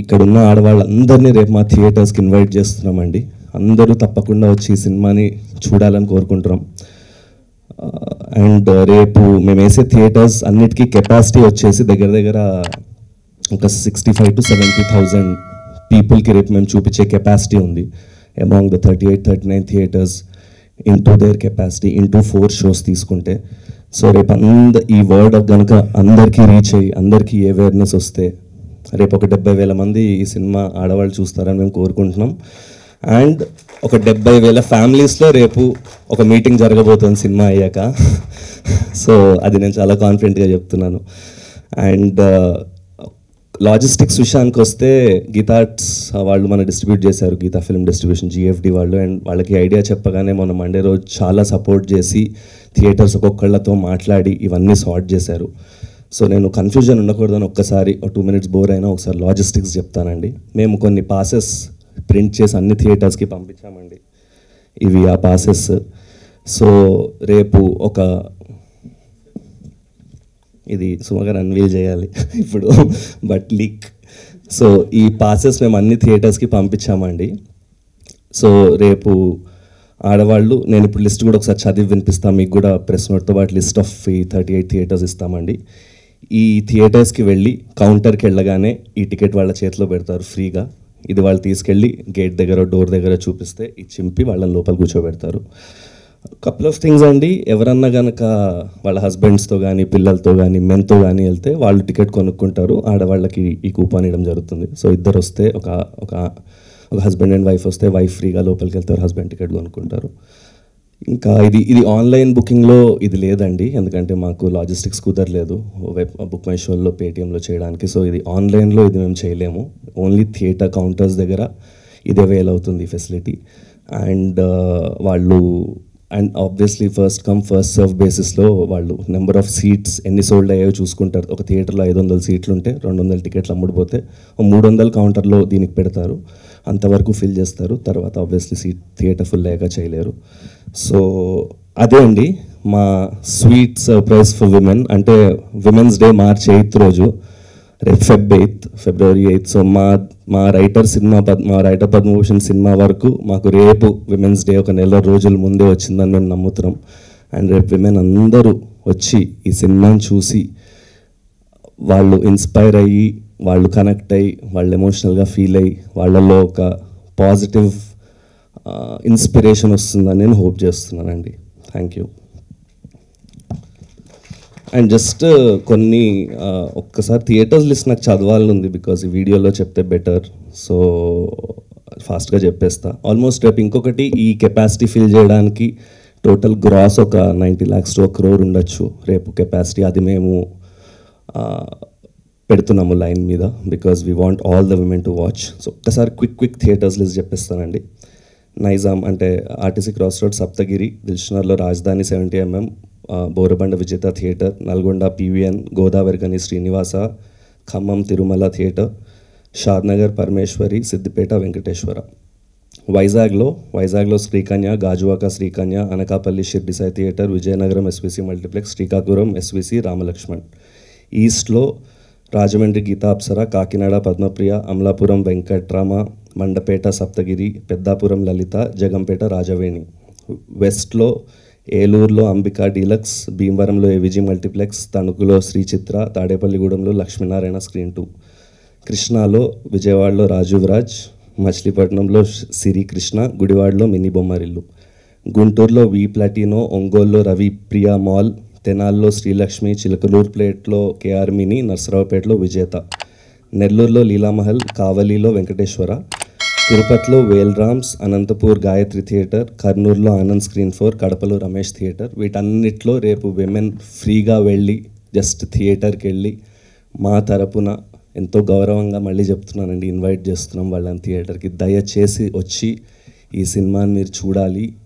ఇక్కడున్న ఆడవాళ్ళందరినీ రేపు మా థియేటర్స్కి ఇన్వైట్ చేస్తున్నామండి అందరూ తప్పకుండా వచ్చి ఈ సినిమాని చూడాలని కోరుకుంటున్నాం అండ్ రేపు మేము వేసే థియేటర్స్ అన్నిటికీ కెపాసిటీ వచ్చేసి దగ్గర దగ్గర ఒక sixty five to seventy thousand పీపుల్కి రేపు మేము చూపించే కెపాసిటీ ఉంది among the thirty eight thirty nine theatres in to their capacity in to four shows తీసుకుంటే సో రేపు అంద ఈ వర్డ్ కనుక అందరికీ రీచ్ అయ్యి అందరికీ అవేర్నెస్ వస్తే రేపు ఒక డెబ్బై వేల మంది ఈ సినిమా ఆడవాళ్ళు చూస్తారని మేము కోరుకుంటున్నాం అండ్ ఒక డెబ్బై వేల ఫ్యామిలీస్లో రేపు ఒక మీటింగ్ జరగబోతుంది సినిమా అయ్యాక సో అది నేను చాలా కాన్ఫిడెంట్గా చెప్తున్నాను అండ్ లాజిస్టిక్స్ విషయానికి వస్తే గీతార్ట్స్ వాళ్ళు మన డిస్ట్రిబ్యూట్ చేశారు గీతా ఫిల్మ్ డిస్ట్రిబ్యూషన్ జిఎఫ్డి వాళ్ళు అండ్ వాళ్ళకి ఐడియా చెప్పగానే మొన్న మండే రోజు చాలా సపోర్ట్ చేసి థియేటర్స్ ఒక్కొక్కళ్ళతో మాట్లాడి ఇవన్నీ సార్ట్ చేశారు సో నేను కన్ఫ్యూజన్ ఉండకూడదని ఒక్కసారి ఒక టూ మినిట్స్ బోర్ అయినా ఒకసారి లాజిస్టిక్స్ చెప్తానండి మేము కొన్ని పాసెస్ ప్రింట్ చేసి అన్ని థియేటర్స్కి పంపించామండి ఇవి ఆ పాసెస్ సో రేపు ఒక ఇది సుమగారు అన్వీల్ చేయాలి ఇప్పుడు బట్ లీక్ సో ఈ పాసెస్ మేము అన్ని థియేటర్స్కి పంపించామండి సో రేపు ఆడవాళ్ళు నేను ఇప్పుడు లిస్ట్ కూడా ఒకసారి చదివి వినిపిస్తాను మీకు కూడా ప్రెస్ నోట్తో పాటు లిస్ట్ ఆఫ్ ఈ థర్టీ ఎయిట్ థియేటర్స్ ఇస్తామండి ఈ థియేటర్స్కి వెళ్ళి కౌంటర్కి వెళ్ళగానే ఈ టికెట్ వాళ్ళ చేతిలో పెడతారు ఫ్రీగా ఇది వాళ్ళు తీసుకెళ్ళి గేట్ దగ్గర డోర్ దగ్గర చూపిస్తే ఇది చింపి వాళ్ళని లోపల కూర్చోబెడతారు కపుల్ ఆఫ్ థింగ్స్ అండి ఎవరన్నా కనుక వాళ్ళ హస్బెండ్స్తో కానీ పిల్లలతో కానీ మెన్తో కానీ వెళ్తే వాళ్ళు టికెట్ కొనుక్కుంటారు ఆడవాళ్ళకి ఈ కూపాన్ ఇవ్వడం జరుగుతుంది సో ఇద్దరు వస్తే ఒక ఒక ఒక హస్బెండ్ అండ్ వైఫ్ వస్తే వైఫ్ ఫ్రీగా లోపలికి వెళ్తారు హస్బెండ్ టికెట్ కొనుక్కుంటారు ఇంకా ఇది ఇది ఆన్లైన్ బుకింగ్లో ఇది లేదండి ఎందుకంటే మాకు లాజిస్టిక్స్ కుదరలేదు వెబ్ బుక్ మై షోల్లో పేటిఎంలో చేయడానికి సో ఇది ఆన్లైన్లో ఇది మేము చేయలేము ఓన్లీ థియేటర్ కౌంటర్స్ దగ్గర ఇది అవైల్ అవుతుంది ఫెసిలిటీ అండ్ వాళ్ళు and obviously first come first serve బేసిస్లో వాళ్ళు నెంబర్ ఆఫ్ సీట్స్ ఎన్ని సోల్డ్ అయ్యాయో చూసుకుంటారు ఒక థియేటర్లో ఐదు వందల సీట్లు ఉంటే రెండు వందల టికెట్లు అమ్ముడుపోతే ఓ మూడు వందల కౌంటర్లో దీనికి పెడతారు అంతవరకు ఫిల్ చేస్తారు తర్వాత ఆబ్వియస్లీ సీట్ థియేటర్ ఫుల్ అయ్యాక చేయలేరు సో అదే అండి మా స్వీట్ సర్ప్రైజ్ ఫర్ విమెన్ అంటే విమెన్స్ డే మార్చ్ ఎయిత్ రోజు రేపు Feb eighth February eighth so మా మా రైటర్ సినిమా పద్ మా రైటర్ పద్మభూషణ్ సినిమా వరకు మాకు రేపు విమెన్స్ డే ఒక నెల రోజుల ముందే వచ్చిందని మేము నమ్ముతున్నాం అండ్ రేపు విమెన్ అందరూ వచ్చి ఈ సినిమాని చూసి వాళ్ళు ఇన్స్పైర్ అయ్యి వాళ్ళు కనెక్ట్ అయ్యి వాళ్ళు ఎమోషనల్గా ఫీల్ అయ్యి వాళ్ళలో ఒక పాజిటివ్ ఇన్స్పిరేషన్ వస్తుందని నేను హోప్ చేస్తున్నానండి థ్యాంక్ యూ అండ్ జస్ట్ కొన్ని ఆ, ఒక్కసారి థియేటర్స్ లిస్ట్ నాకు చదవాలని ఉంది బికాస్ ఈ వీడియోలో చెప్తే బెటర్ సో ఫాస్ట్గా చెప్పేస్తా ఆల్మోస్ట్ రేపు ఇంకొకటి ఈ కెపాసిటీ ఫిల్ చేయడానికి టోటల్ గ్రాస్ ఒక నైంటీ ల్యాక్స్ టు క్రోర్ ఉండొచ్చు రేపు కెపాసిటీ అది మేము ఆ, పెడుతున్నాము లైన్ మీద because we want all the women to watch so ఒక్కసారి క్విక్ క్విక్ థియేటర్స్ లిస్ట్ చెప్పేస్తానండి నైజాం అంటే ఆర్టీసీ క్రాస్ రోడ్ సప్తగిరి దిల్షనర్లో రాజధాని సెవెంటీ ఎంఎం బోరబండ విజేత థియేటర్ నల్గొండ పీవీఎన్ గోదావరి కని శ్రీనివాస ఖమ్మం తిరుమల థియేటర్ షాద్నగర్ పరమేశ్వరి సిద్దిపేట వెంకటేశ్వర వైజాగ్లో వైజాగ్లో Srikanya Gajuwaka Srikanya Anakapalli Shirdisai theatre Vizianagaram SVC multiplex Srikakulam SVC Ramalakshman ఈస్ట్లో రాజమండ్రి గీతాప్సర కాకినాడ పద్మప్రియ అమలాపురం వెంకట్రామ మండపేట సప్తగిరి పెద్దాపురం లలిత జగంపేట రాజవేణి వెస్ట్లో ఏలూరులో అంబికా డీలక్స్ భీమవరంలో ఏవిజీ మల్టీప్లెక్స్ తణుకులో శ్రీ చిత్ర తాడేపల్లిగూడెంలో లక్ష్మీనారాయణ స్క్రీన్ టూ కృష్ణాలో విజయవాడలో రాజువరాజ్ మచిలీపట్నంలో సిరి కృష్ణ గుడివాడలో మినీ బొమ్మరిల్లు గుంటూరులో వి ప్లాటినో ఒంగోలులో రవి ప్రియా మాల్ తెనాల్లో శ్రీలక్ష్మి చిలకలూరుపేటలో కేఆర్ మినీ నర్సరావుపేటలో విజేత నెల్లూరులో లీలామహల్ కావలిలో వెంకటేశ్వర తిరుపతిలో వేల్రామ్స్ అనంతపూర్ గాయత్రి థియేటర్ కర్నూలులో ఆనంద్ స్క్రీన్ ఫోర్ కడపలో రమేష్ థియేటర్ వీటన్నిటిలో రేపు విమెన్ ఫ్రీగా వెళ్ళి జస్ట్ థియేటర్కి వెళ్ళి మా తరపున ఎంతో గౌరవంగా మళ్ళీ చెప్తున్నానండి ఇన్వైట్ చేస్తున్నాం వాళ్ళని థియేటర్కి దయచేసి వచ్చి ఈ సినిమాని మీరు చూడాలి